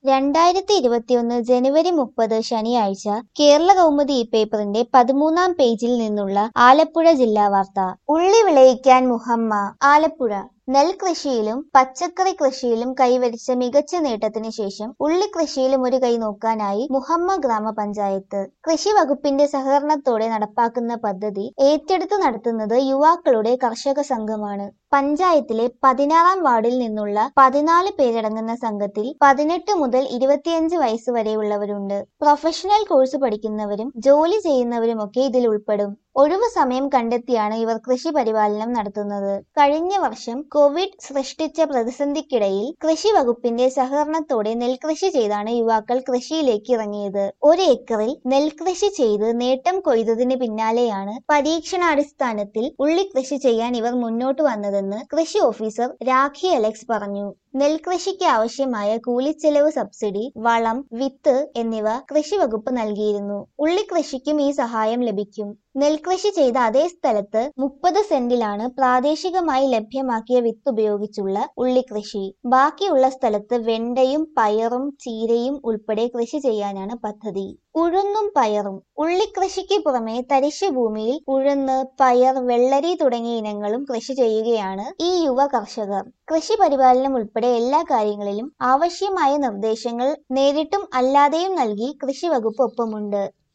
രണ്ടായിരത്തി ഇരുപത്തിയൊന്ന് ജനുവരി മുപ്പത് ശനിയാഴ്ച കേരള കൗമുദി ഈ പേപ്പറിന്റെ പതിമൂന്നാം പേജിൽ നിന്നുള്ള ആലപ്പുഴ ജില്ലാ വാർത്ത ഉള്ളി വിളയിക്കാൻ മുഹമ്മ ആലപ്പുഴ നെൽകൃഷിയിലും പച്ചക്കറി കൃഷിയിലും കൈവരിച്ച മികച്ച നേട്ടത്തിന് ശേഷം ഉള്ളി കൃഷിയിലും ഒരു കൈ നോക്കാനായി മുഹമ്മ ഗ്രാമപഞ്ചായത്ത് കൃഷി വകുപ്പിന്റെ സഹകരണത്തോടെ നടപ്പാക്കുന്ന പദ്ധതി ഏറ്റെടുത്ത് നടത്തുന്നത് യുവാക്കളുടെ കർഷക സംഘമാണ് പഞ്ചായത്തിലെ പതിനാറാം വാർഡിൽ നിന്നുള്ള പതിനാല് പേരടങ്ങുന്ന സംഘത്തിൽ പതിനെട്ട് മുതൽ ഇരുപത്തിയഞ്ച് വയസ്സ് വരെയുള്ളവരുണ്ട് പ്രൊഫഷണൽ കോഴ്സ് പഠിക്കുന്നവരും ജോലി ചെയ്യുന്നവരുമൊക്കെ ഇതിൽ ഉൾപ്പെടും ഒഴിവു സമയം കണ്ടെത്തിയാണ് ഇവർ കൃഷി പരിപാലനം നടത്തുന്നത് കഴിഞ്ഞ വർഷം കോവിഡ് സൃഷ്ടിച്ച പ്രതിസന്ധിക്കിടയിൽ കൃഷി വകുപ്പിന്റെ സഹകരണത്തോടെ നെൽകൃഷി ചെയ്താണ് യുവാക്കൾ കൃഷിയിലേക്ക് ഇറങ്ങിയത് ഒരു ഏക്കറിൽ നെൽകൃഷി ചെയ്ത് നേട്ടം കൊയ്തതിന് പിന്നാലെയാണ് പരീക്ഷണാടിസ്ഥാനത്തിൽ ഉള്ളി കൃഷി ചെയ്യാൻ ഇവർ മുന്നോട്ട് വന്നതെന്ന് കൃഷി ഓഫീസർ രാഖി അലക്സ് പറഞ്ഞു നെൽകൃഷിക്ക് ആവശ്യമായ കൂലിച്ചെലവ് സബ്സിഡി വളം വിത്ത് എന്നിവ കൃഷി വകുപ്പ് നൽകിയിരുന്നു ഉള്ളിക്കൃഷിക്കും ഈ സഹായം ലഭിക്കും നെൽകൃഷി ചെയ്ത അതേ സ്ഥലത്ത് മുപ്പത് സെന്റിലാണ് പ്രാദേശികമായി ലഭ്യമാക്കിയ വിത്ത് ഉപയോഗിച്ചുള്ള ഉള്ളിക്കൃഷി ബാക്കിയുള്ള സ്ഥലത്ത് വെണ്ടയും പയറും ചീരയും ഉൾപ്പെടെ കൃഷി ചെയ്യാനാണ് പദ്ധതി ഉഴുന്നും പയറും ഉള്ളിക്കൃഷിക്ക് പുറമെ തരിശു ഭൂമിയിൽ ഉഴുന്ന് പയർ വെള്ളരി തുടങ്ങിയ ഇനങ്ങളും കൃഷി ചെയ്യുകയാണ് ഈ യുവ കർഷകർ കൃഷി പരിപാലനം ഉൾപ്പെടെ എല്ലാ കാര്യങ്ങളിലും ആവശ്യമായ നിർദ്ദേശങ്ങൾ നേരിട്ടും അല്ലാതെയും നൽകി കൃഷി വകുപ്പ് ഒപ്പമുണ്ട്